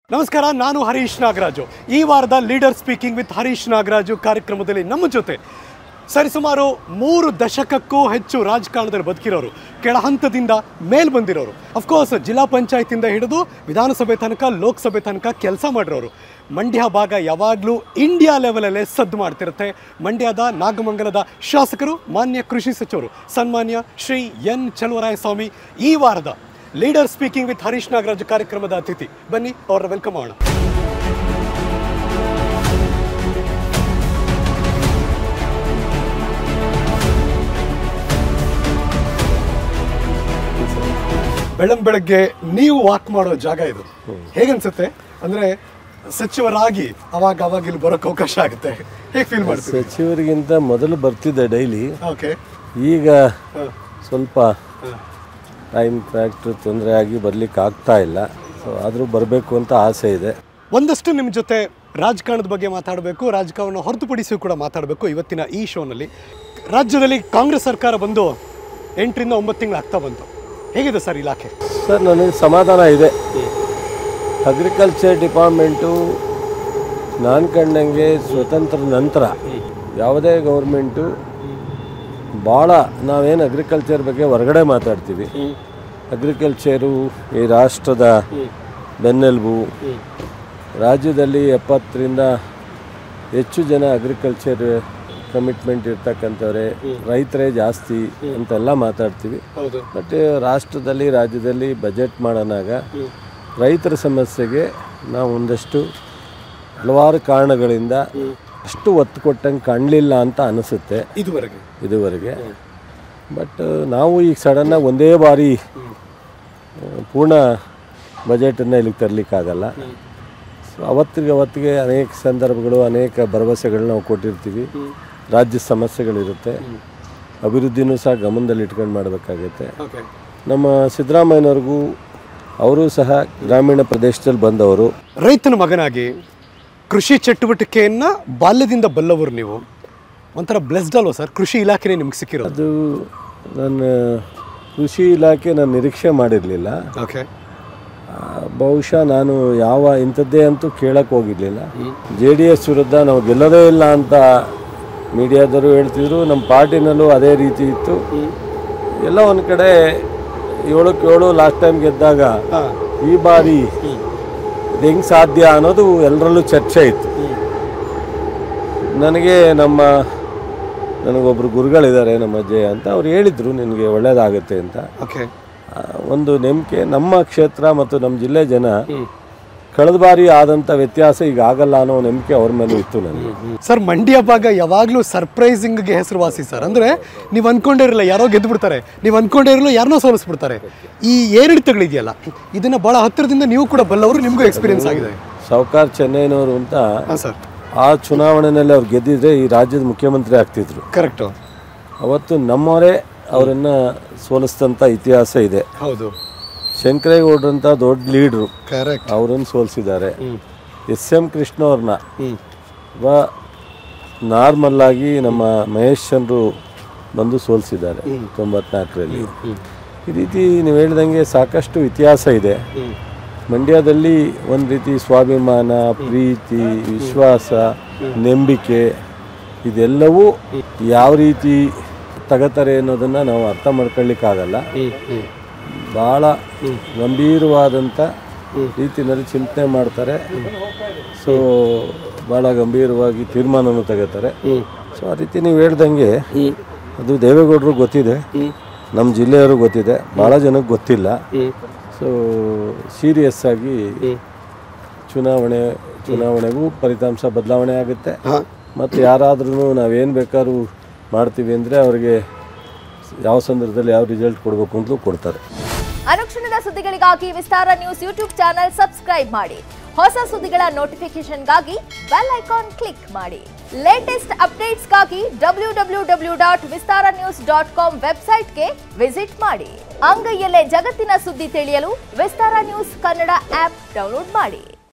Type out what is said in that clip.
ನಮಸ್ಕಾರ ನಾನು ಹರೀಶ್ ನಾಗರಾಜು ಈ ವಾರದ leader speaking with Harish Nagaraju ಕಾರ್ಯಕ್ರಮದಲ್ಲಿ ನಮ್ಮ ಜೊತೆ ಸರಿಸುಮಾರು ಮೂರು ದಶಕಕ್ಕೂ ಹೆಚ್ಚು ರಾಜಕಾರಣದಲ್ಲಿ ಬದುಕಿರೋರು ಕೆಳ ಹಂತದಿಂದ ಮೇಲ್ ಬಂದಿರೋರು ಅಫ್ಕೋರ್ಸ್ ಜಿಲ್ಲಾ ಪಂಚಾಯತಿಂದ ಹಿಡಿದು ವಿಧಾನಸಭೆ ತನಕ ಲೋಕಸಭೆ ತನಕ ಕೆಲಸ ಮಾಡಿರೋರು ಮಂಡ್ಯ ಭಾಗ ಯಾವಾಗಲೂ ಇಂಡಿಯಾ ಲೆವೆಲಲ್ಲೇ ಸದ್ದು ಮಾಡ್ತಿರುತ್ತೆ ಮಂಡ್ಯದ ನಾಗಮಂಗಲದ ಶಾಸಕರು ಮಾನ್ಯ ಕೃಷಿ ಸಚಿವರು ಸನ್ಮಾನ್ಯ ಶ್ರೀ ಎನ್ ಚಲುವರಾಯಸ್ವಾಮಿ ಈ ವಾರದ leader speaking with Harish Nagaraj ಕಾರ್ಯಕ್ರಮದ ಅತಿಥಿ ಬನ್ನಿ ಅವರ ವೆಲ್ಕಮ್ ಮಾಡೋಣ ಬೆಳಂ ಬೆಳಗ್ಗೆ ನೀವು ವಾಕ್ ಮಾಡೋ ಜಾಗ ಇದು ಹೇಗನ್ಸುತ್ತೆ ಅಂದ್ರೆ ಸಚಿವರಾಗಿ ಅವಾಗ ಅವಾಗ ಇಲ್ಲಿ ಬರೋಕೆ ಅವಕಾಶ ಆಗುತ್ತೆ ಹೇಗೆ ಫೀಲ್ ಮಾಡ್ತೀವಿ ಸಚಿವರಿಗಿಂತ ಮೊದಲು ಬರ್ತಿದ್ದೆ ಡೈಲಿ ಓಕೆ ಈಗ ಸ್ವಲ್ಪ ಟೈಮ್ ಫ್ಯಾಕ್ಟ್ರಿ ತೊಂದರೆ ಆಗಿ ಬರ್ಲಿಕ್ಕೆ ಆಗ್ತಾ ಇಲ್ಲ ಸೊ ಆದರೂ ಬರಬೇಕು ಅಂತ ಆಸೆ ಇದೆ ಒಂದಷ್ಟು ನಿಮ್ಮ ಜೊತೆ ರಾಜಕಾರಣದ ಬಗ್ಗೆ ಮಾತಾಡಬೇಕು ರಾಜಕಾರಣ ಹೊರತುಪಡಿಸಿ ಕೂಡ ಮಾತಾಡಬೇಕು ಇವತ್ತಿನ ಈ ಶೋನಲ್ಲಿ ರಾಜ್ಯದಲ್ಲಿ ಕಾಂಗ್ರೆಸ್ ಸರ್ಕಾರ ಬಂದು ಎಂಟರಿಂದ ಒಂಬತ್ತು ತಿಂಗಳು ಆಗ್ತಾ ಬಂತು ಹೇಗಿದೆ ಸರ್ ಇಲಾಖೆ ಸರ್ ನನಗೆ ಸಮಾಧಾನ ಇದೆ ಅಗ್ರಿಕಲ್ಚರ್ ಡಿಪಾರ್ಟ್ಮೆಂಟು ನಾನು ಕಂಡಂಗೆ ಸ್ವತಂತ್ರ ನಂತರ ಯಾವುದೇ ಗೌರ್ಮೆಂಟು ಭಾಳ ನಾವೇನು ಅಗ್ರಿಕಲ್ಚರ್ ಬಗ್ಗೆ ಹೊರಗಡೆ ಮಾತಾಡ್ತೀವಿ ಅಗ್ರಿಕಲ್ಚರು ಈ ರಾಷ್ಟ್ರದ ಬೆನ್ನೆಲುಬು ರಾಜ್ಯದಲ್ಲಿ ಎಪ್ಪತ್ತರಿಂದ ಹೆಚ್ಚು ಜನ ಅಗ್ರಿಕಲ್ಚರ್ ಕಮಿಟ್ಮೆಂಟ್ ಇರ್ತಕ್ಕಂಥವ್ರೆ ರೈತರೇ ಜಾಸ್ತಿ ಅಂತೆಲ್ಲ ಮಾತಾಡ್ತೀವಿ ಹೌದು ಬಟ್ ರಾಷ್ಟ್ರದಲ್ಲಿ ರಾಜ್ಯದಲ್ಲಿ ಬಜೆಟ್ ಮಾಡೋಣಾಗ ರೈತರ ಸಮಸ್ಯೆಗೆ ನಾವು ಒಂದಷ್ಟು ಹಲವಾರು ಕಾರಣಗಳಿಂದ ಅಷ್ಟು ಒತ್ತು ಕೊಟ್ಟಂಗೆ ಕಾಣಲಿಲ್ಲ ಅಂತ ಅನಿಸುತ್ತೆ ಇದುವರೆಗೆ ಇದುವರೆಗೆ ಬಟ್ ನಾವು ಈಗ ಸಡನ್ನಾಗಿ ಒಂದೇ ಬಾರಿ ಆ, ಪೂರ್ಣ ಬಜೆಟನ್ನು ಇಲ್ಲಿಗೆ ತರಲಿಕ್ಕಾಗಲ್ಲ ಸೊ ಅವತ್ತಿಗೆ ಅವತ್ತಿಗೆ ಅನೇಕ ಸಂದರ್ಭಗಳು ಅನೇಕ ಭರವಸೆಗಳು ನಾವು ಕೊಟ್ಟಿರ್ತೀವಿ ರಾಜ್ಯ ಸಮಸ್ಯೆಗಳಿರುತ್ತೆ ಅಭಿವೃದ್ಧಿನೂ ಸಹ ಗಮನದಲ್ಲಿ ಇಟ್ಕೊಂಡು ಮಾಡಬೇಕಾಗತ್ತೆ ಓಕೆ ನಮ್ಮ ಸಿದ್ದರಾಮಯ್ಯನವ್ರಿಗೂ ಅವರು ಸಹ ಗ್ರಾಮೀಣ ಪ್ರದೇಶದಲ್ಲಿ ಬಂದವರು ರೈತನ ಮಗನಾಗಿ ಕೃಷಿ ಚಟುವಟಿಕೆಯನ್ನ ಬಾಲ್ಯದಿಂದ ಬಲ್ಲವರು ನೀವು ಒಂಥರ ಬ್ಲೆಸ್ಡ್ ಅಲ್ವಾ ಸರ್ ಕೃಷಿ ಇಲಾಖೆನೇ ನಿಮ್ಗೆ ಸಿಕ್ಕಿರೋದು ಅದು ನನ್ನ ಕೃಷಿ ಇಲಾಖೆ ನಾನು ನಿರೀಕ್ಷೆ ಮಾಡಿರಲಿಲ್ಲ ಓಕೆ ಬಹುಶಃ ನಾನು ಯಾವ ಇಂಥದ್ದೇ ಅಂತೂ ಕೇಳಕ್ಕೆ ಹೋಗಿರಲಿಲ್ಲ ಜೆ ಡಿ ಎಸ್ ವಿರುದ್ಧ ನಾವು ಗೆಲ್ಲೋದೇ ಇಲ್ಲ ಅಂತ ಮೀಡಿಯಾದವರು ಹೇಳ್ತಿದ್ರು ನಮ್ಮ ಪಾರ್ಟಿನಲ್ಲೂ ಅದೇ ರೀತಿ ಇತ್ತು ಎಲ್ಲ ಒಂದು ಕಡೆ ಏಳಕ್ಕೆ ಏಳು ಲಾಸ್ಟ್ ಟೈಮ್ ಗೆದ್ದಾಗ ಈ ಬಾರಿ ಇದು ಹೆಂಗೆ ಸಾಧ್ಯ ಅನ್ನೋದು ಎಲ್ಲರಲ್ಲೂ ಚರ್ಚೆ ಇತ್ತು ನನಗೆ ನಮ್ಮ ನನಗೊಬ್ಬರು ಗುರುಗಳಿದ್ದಾರೆ ನಮ್ಮ ಅಜ್ಜಯ್ಯ ಅಂತ ಅವ್ರು ಹೇಳಿದರು ನಿನಗೆ ಒಳ್ಳೇದಾಗುತ್ತೆ ಅಂತ ಓಕೆ ಆ, ಒಂದು ನಂಬಿಕೆ ನಮ್ಮ ಕ್ಷೇತ್ರ ಮತ್ತು ನಮ್ಮ ಜಿಲ್ಲೆ ಜನ ಕಳೆದ ಬಾರಿ ಆದಂಥ ವ್ಯತ್ಯಾಸ ಈಗ ಆಗಲ್ಲ ಅನ್ನೋ ನಂಬಿಕೆ ಅವ್ರ ಮೇಲೆ ಇತ್ತು ನನಗೆ ಸರ್ ಮಂಡ್ಯ ಭಾಗ ಯಾವಾಗಲೂ ಸರ್ಪ್ರೈಸಿಂಗ್ಗೆ ಹೆಸರುವಾಸಿ ಸರ್ ಅಂದರೆ ನೀವು ಅನ್ಕೊಂಡಿರಲಿಲ್ಲ ಯಾರೋ ಗೆದ್ದು ಬಿಡ್ತಾರೆ ನೀವು ಅನ್ಕೊಂಡಿರಲಿಲ್ಲ ಯಾರನ್ನೋ ಸೋಲಿಸ್ಬಿಡ್ತಾರೆ ಈ ಏರಿಳಿತಗಳಿದೆಯಲ್ಲ ಇದನ್ನ ಭಾಳ ಹತ್ತಿರದಿಂದ ನೀವು ಕೂಡ ಬಲ್ಲವರು ನಿಮಗೂ ಎಕ್ಸ್ಪೀರಿಯನ್ಸ್ ಆಗಿದೆ ಸಾವುಕಾರ್ ಚೆನ್ನೈನವರು ಅಂತ ಹಾಂ ಸರ್ ಆ ಚುನಾವಣೆಯಲ್ಲಿ ಅವ್ರು ಗೆದ್ದಿದ್ರೆ ಈ ರಾಜ್ಯದ ಮುಖ್ಯಮಂತ್ರಿ ಆಗ್ತಿದ್ರು ಕರೆಕ್ಟು ಅವತ್ತು ನಮ್ಮವರೇ ಅವರನ್ನು ಸೋಲಿಸಿದಂಥ ಇತಿಹಾಸ ಇದೆ ಹೌದು ಶಂಕರೇಗೌಡರಂಥ ದೊಡ್ಡ ಲೀಡ್ರು ಕರೆಕ್ಟ್ ಅವರನ್ನು ಸೋಲಿಸಿದ್ದಾರೆ ಎಸ್ ಎಂ ಕೃಷ್ಣ ಅವ್ರನ್ನ ಹ್ಞೂ ವ ನಾರ್ಮಲ್ ಆಗಿ ನಮ್ಮ ಮಹೇಶ್ ಚಂದ್ರು ಬಂದು ಸೋಲಿಸಿದ್ದಾರೆ ತೊಂಬತ್ನಾಲ್ಕರಲ್ಲಿ ಈ ರೀತಿ ನೀವು ಹೇಳ್ದಂಗೆ ಸಾಕಷ್ಟು ಇತಿಹಾಸ ಇದೆ ಮಂಡ್ಯದಲ್ಲಿ ಒಂದು ರೀತಿ ಸ್ವಾಭಿಮಾನ ಪ್ರೀತಿ ವಿಶ್ವಾಸ ನಂಬಿಕೆ ಇದೆಲ್ಲವೂ ಯಾವ ರೀತಿ ತಗತಾರೆ ಅನ್ನೋದನ್ನು ನಾವು ಅರ್ಥ ಮಾಡ್ಕೊಳ್ಳಿಕ್ಕಾಗಲ್ಲ ಭಾಳ ಗಂಭೀರವಾದಂಥ ರೀತಿಯಲ್ಲಿ ಚಿಂತನೆ ಮಾಡ್ತಾರೆ ಸೊ ಭಾಳ ಗಂಭೀರವಾಗಿ ತೀರ್ಮಾನನೂ ತಗೋತಾರೆ ಸೊ ಆ ರೀತಿ ನೀವು ಹೇಳ್ದಂಗೆ ಅದು ದೇವೇಗೌಡರು ಗೊತ್ತಿದೆ ನಮ್ಮ ಜಿಲ್ಲೆಯವರು ಗೊತ್ತಿದೆ ಭಾಳ ಜನಕ್ಕೆ ಗೊತ್ತಿಲ್ಲ ಸೊ ಸೀರಿಯಸ್ ಆಗಿ ಚುನಾವಣೆ ಚುನಾವಣೆಗೂ ಫಲಿತಾಂಶ ಬದಲಾವಣೆ ಆಗುತ್ತೆ ಮತ್ತು ಯಾರಾದ್ರೂ ನಾವೇನು ಬೇಕಾದ್ರೂ ಮಾಡ್ತೀವಿ ಅಂದರೆ ಅವರಿಗೆ ಯಾವ ಸಂದರ್ಭದಲ್ಲಿ ಯಾವ ರಿಸಲ್ಟ್ ಕೊಡಬೇಕು ಅಂತಲೂ ಕೊಡ್ತಾರೆ ಅನುಕ್ಷಣದ ಸುದ್ದಿಗಳಿಗಾಗಿ Vistara news YouTube channel subscribe ಮಾಡಿ ಹೊಸ ಸುದ್ದಿಗಳ ನೋಟಿಫಿಕೇಶನ್ಗಾಗಿ ಬೆಲ್ ಐಕಾನ್ ಕ್ಲಿಕ್ ಮಾಡಿ ಲೇಟೆಸ್ಟ್ ಅಪ್ಡೇಟ್ಸ್ಗಾಗಿ W W W dot Vistara news dot com ವೆಬ್ಸೈಟ್ಗೆ ವಿಸಿಟ್ ಮಾಡಿ ಅಂಗೈಯಲ್ಲೇ ಜಗತ್ತಿನ ಸುದ್ದಿ ತಿಳಿಯಲು Vistara news Kannada app download ಮಾಡಿ